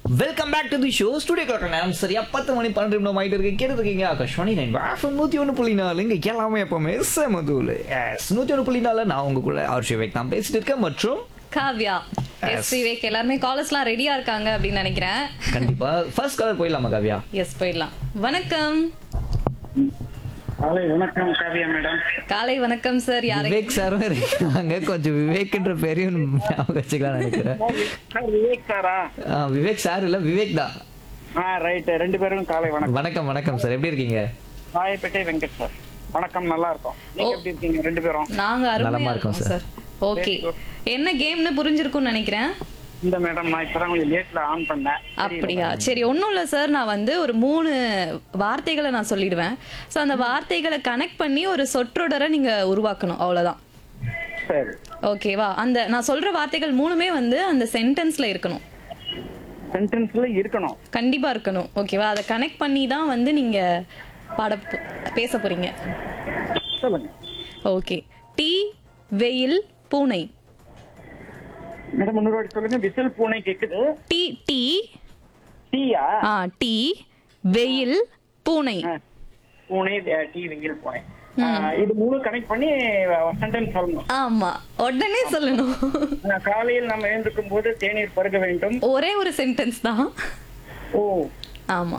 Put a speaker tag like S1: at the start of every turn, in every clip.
S1: Welcome back to the show studio clock நேரம் சரியா பத்து மணி பன்னெண்டு நிமிடம் ஆயிட்டு இருக்கு கேட்டு இருக்கீங்க ஆகாஷ்வாணி நைன் வாஃபம் நூற்றி ஒன்று புள்ளி நாலு இங்கே எல்லாமே எப்பவுமே செமதூல் எஸ் நூற்றி ஒன்று புள்ளி நாலு நான் உங்க கூட ஆர்ஷி வேக் நான் பேசிட்டு இருக்கேன் மற்றும்
S2: காவ்யா
S1: Yes.
S2: எஸ் விவேக் எல்லாருமே காலர்ஸ்லாம் ரெடியா இருக்காங்க அப்படின்னு நினைக்கிறேன்
S1: கண்டிப்பா ஃபர்ஸ்ட் கலர் போயிடலாமா காவ்யா
S2: எஸ் போயிடலாம் வணக்கம்
S3: காலை வணக்கம் காவியா மேடம்
S2: காலை வணக்கம் சார் யாரை
S1: விவேக் சாரும் இருக்காங்க கொஞ்சம் விவேக்ன்ற பேரையும் ஞாபகம் வச்சுக்கலாம் நினைக்கிறேன்
S3: சார் விவேக் சாரா
S1: ஆ, விவேக் சார் இல்ல விவேக் தான்
S3: ஆ ரைட் ரெண்டு பேரும் காலை வணக்கம்
S1: வணக்கம் வணக்கம் சார் எப்படி இருக்கீங்க
S3: ராயப்பேட்டை வெங்கட் சார் வணக்கம் நல்லா இருக்கும் நீங்க
S2: ஓ.
S3: எப்படி இருக்கீங்க ரெண்டு பேரும்
S2: நாங்க
S1: நலமா
S2: அருமையா
S1: இருக்கோம்
S2: இருக்கோம் சார் ஓகே என்ன கேம்னு புரிஞ்சிருக்கும்னு நினைக்கிறேன்
S3: இந்த மேடம் நான் இப்பதான் கொஞ்சம் லேட்ல ஆன் பண்ணேன்
S2: அப்படியா சரி ஒன்றும் இல்லை சார் நான் வந்து ஒரு மூணு வார்த்தைகளை நான் சொல்லிடுவேன் ஸோ அந்த வார்த்தைகளை கனெக்ட் பண்ணி ஒரு சொற்றொடரை நீங்க உருவாக்கணும் அவ்வளவுதான்
S3: சரி
S2: ஓகேவா அந்த நான் சொல்ற வார்த்தைகள் மூணுமே வந்து அந்த சென்டென்ஸ்ல இருக்கணும்
S3: சென்டென்ஸ்ல இருக்கணும்
S2: கண்டிப்பா இருக்கணும் ஓகேவா அதை கனெக்ட் பண்ணி தான் வந்து நீங்க பாட போ- பேச போறீங்க
S3: சொல்லுங்க
S2: ஓகே டீ வெயில் பூனை
S3: மேடம் இன்னொரு வாட்டி சொல்லுங்க விசில் பூனை கேக்குது
S2: டீ டீ
S3: டீயா
S2: ஆ டீ வெயில் பூனை
S3: ஆ, பூனை அஹ், டீ வெயில் பூனை ஆ, இது மூணு கனெக்ட் பண்ணி சென்டென்ஸ் சொல்லணும்
S2: ஆமா உடனே சொல்லணும்
S3: ஆ, காலையில் நம்ம எழுந்திருக்கும் போது தேநீர் பருக வேண்டும்
S2: ஒரே ஒரு சென்டென்ஸ் தான்
S3: ஓ
S2: ஆமா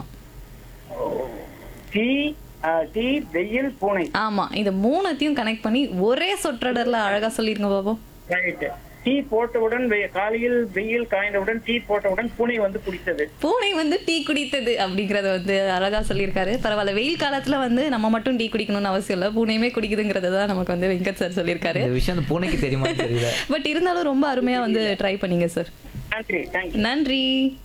S3: டீ ஆ, டீ வெயில் பூனை
S2: ஆமா இது மூணுத்தையும் கனெக்ட் பண்ணி ஒரே சொற்றொடர்ல அழகா சொல்லிருங்க பாபு
S3: ரைட் டீ போட்டவுடன் வெ- காலையில் வெயில் காய்ந்தவுடன் டீ போட்டவுடன் பூனை வந்து குடித்தது
S2: பூனை வந்து டீ குடித்தது அப்படிங்கறத வந்து அழகா சொல்லியிருக்காரு பரவாயில்ல வெயில் காலத்துல வந்து நம்ம மட்டும் டீ குடிக்கணும்னு அவசியம் இல்ல பூனையுமே குடிக்குதுங்கிறத தான் நமக்கு வந்து வெங்கட் சார் சொல்லியிருக்காரு
S1: இந்த விஷயம் அந்த பூனைக்கு தெரியுமான்னு தெரியல
S2: பட் இருந்தாலும் ரொம்ப அருமையா வந்து ட்ரை பண்ணீங்க சார்
S3: நன்றி தேங்க்யூ
S2: நன்றி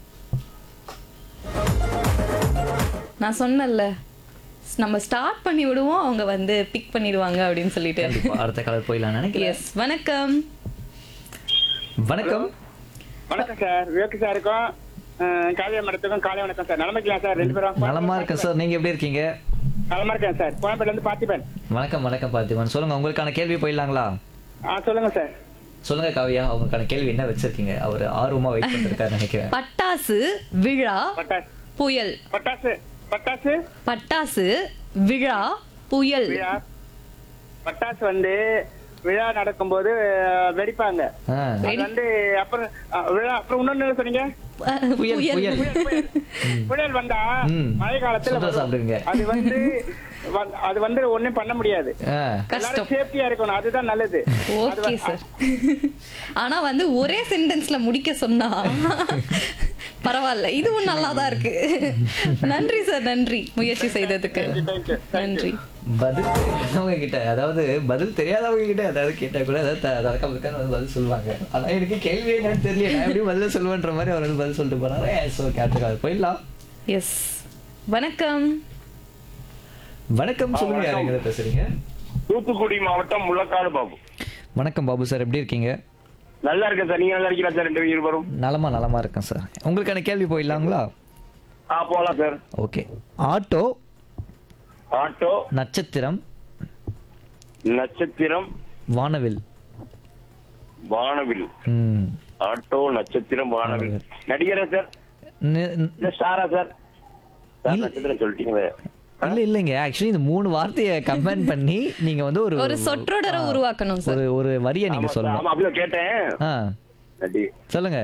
S2: நான் சொன்னேன்ல நம்ம ஸ்டார்ட் பண்ணி விடுவோம் அவங்க வந்து பிக் பண்ணிடுவாங்க அப்படின்னு சொல்லிட்டு
S1: கண்டிப்பா அடுத்த கலர் போயிடலாம் நினைக்கிறேன்
S2: எஸ் வணக்கம்
S1: வணக்கம்
S3: வணக்கம் சார் விவேக் சாருக்கும் அஹ், காவியா மேடத்துக்கும் காலை வணக்கம் சார் நலமைக்கலாம் சார் ரெண்டு பேரும்
S1: நலமா இருக்கேன் சார் நீங்க எப்படி இருக்கீங்க
S3: நலமா இருக்கேன் சார் கோயம்பேட்ல இருந்து பார்த்திபன்
S1: வணக்கம் வணக்கம் பார்த்திபன் சொல்லுங்க உங்களுக்கான கேள்வி போயிடலாங்களா
S3: ஆ சொல்லுங்க சார்
S1: சொல்லுங்க காவியா உங்களுக்கான கேள்வி என்ன வச்சிருக்கீங்க அவர் ஆர்வமா வெயிட் பண்ணிருக்காரு நினைக்கிறேன்
S2: பட்டாசு விழா
S3: பட்டாசு
S2: புயல்
S3: பட்டாசு பட்டாசு
S2: பட்டாசு விழா புயல்
S3: விழா பட்டாசு வந்து விழா நடக்கும்போது அஹ், வெடிப்பாங்க
S1: ஆ,
S3: அது வந்து அப்புறம் அஹ், விழா அப்புறம் இன்னொன்னு சொன்னீங்க
S2: அஹ்,
S1: புயல் புயல்
S3: புயல் வந்தா
S1: ம்.
S3: மழை காலத்துல
S1: சுண்டல்
S3: வரும்.
S1: சாப்பிடுங்க.
S3: அது வந்து வ- அது வந்து ஒண்ணும் பண்ண முடியாது
S1: ஆ,
S2: கஷ்டம்
S3: சேஃப்டியா இருக்கணும் அதுதான் நல்லது அது
S2: ஓகே
S3: வந்து-
S2: சார் ஆனா வந்து ஒரே சென்டென்ஸ்ல முடிக்க சொன்னா பரவாயில்ல இதுவும் நல்லா தான் இருக்கு நன்றி சார் நன்றி முயற்சி செய்ததுக்கு
S3: Thank you.
S2: நன்றி
S1: பதில் தெரியாதவங்க கிட்ட அதாவது பதில் தெரியாதவங்க கிட்ட அதாவது கேட்டா கூட அதாவது த- தரக்க பக்கம் வந்து பதில் சொல்லுவாங்க ஆனா எனக்கு கேள்வி என்னன்னு தெரியல நான் எப்படி பதில் சொல்லுவேன்ற மாதிரி அவர் வந்து பதில் சொல்லிட்டு போனாரு ஸோ கேட்டுக்காது போயிடலாம்
S2: எஸ் வணக்கம்
S1: வணக்கம் சொல்லுங்க யார் எங்க பேசுறீங்க
S4: தூத்துக்குடி மாவட்டம் முள்ளக்காடு பாபு
S1: வணக்கம் பாபு சார் எப்படி இருக்கீங்க
S4: நல்லா இருக்கேன் சார் நீங்க நல்லா இருக்கீங்களா சார் ரெண்டு இருவரும்
S1: நலமா நலமா இருக்கேன் சார் உங்களுக்கான கேள்வி போயிடலாங்களா
S4: ஆ போலாம் சார்
S1: ஓகே ஆட்டோ
S4: ஆட்டோ
S1: நட்சத்திரம்
S4: நட்சத்திரம்
S1: வானவில்
S4: வானவில்
S1: ம்
S4: ஆட்டோ நட்சத்திரம் வானவில் நடிகரா சார்
S1: நி-
S4: இல்ல ஸ்டாரா சார் சார்
S1: இல்ல.
S4: நட்சத்திரம் சொல்லிட்டீங்களே
S1: இல்ல இல்லைங்க ஆக்சுவலி இந்த மூணு வார்த்தையை கம்பைன் பண்ணி நீங்க வந்து ஒரு
S2: ஒரு சொற்றொடரை உருவாக்கணும் சார்
S1: ஒரு ஒரு வரியை நீங்க
S4: ஆமா,
S1: சொல்லணும்
S4: ஆமா அப்படிதான் கேட்டேன்
S1: ஆ
S4: நடி
S1: சொல்லுங்க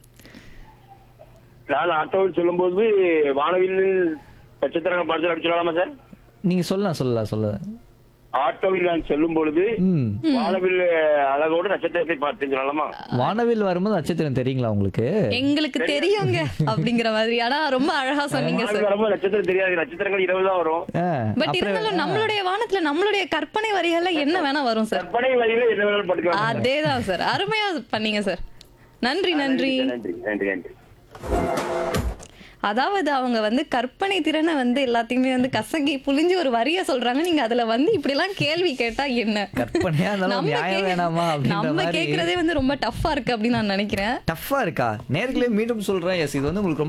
S4: நான் ஆட்டோவில் சொல்லும்போது வானவில் நட்சத்திரங்கள் படத்தில் அடிச்சிடலாமா சார்
S1: நீங்க சொல்லலாம் சொல்லலாம் சொல்லலாம்
S4: ஆட்டோவில் நான் செல்லும் பொழுது
S1: ம்
S4: வானவில் அழகோடு நட்சத்திரத்தை பார்த்து சொல்லலாமா
S1: வானவில் வரும்போது நட்சத்திரம் தெரியுங்களா உங்களுக்கு
S2: எங்களுக்கு தெரியுங்க அப்படிங்கிற மாதிரி ஆனா ரொம்ப அழகா சொன்னீங்க
S4: வானவில்
S2: சார்
S4: வரும்போது நட்சத்திரம் தெரியாது நட்சத்திரங்கள் இரவு தான் வரும்
S1: ஆ,
S2: பட்
S1: அப்புறம்
S2: இருந்தாலும் நம்மளுடைய வானத்துல நம்மளுடைய கற்பனை வரிகள்ல என்ன வேணா வரும் சார்
S4: கற்பனை வழியில என்ன வேணாலும் படுக்கலாம்
S2: அதேதான் சார் அருமையா பண்ணீங்க சார் நன்றி நன்றி
S4: நன்றி நன்றி நன்றி
S2: அதாவது அவங்க வந்து கற்பனை திறனை வந்து எல்லாத்தையுமே வந்து கசங்கி புளிஞ்சு ஒரு வரிய சொல்றாங்க நீங்க அதுல வந்து இப்படி எல்லாம் கேள்வி கேட்டா என்ன
S1: கற்பனையா இருந்தாலும்
S2: நம்ம
S1: நியாயம்
S2: கே-
S1: வேணாமா அப்படின்ற
S2: நம்ம
S1: மாதிரி
S2: கேக்குறதே வந்து ரொம்ப டஃப்பா இருக்கு அப்படின்னு நான் நினைக்கிறேன்
S1: டஃப்பா இருக்கா நேர்களே மீண்டும் சொல்றேன் எஸ் இது வந்து உங்களுக்கு ரொம்ப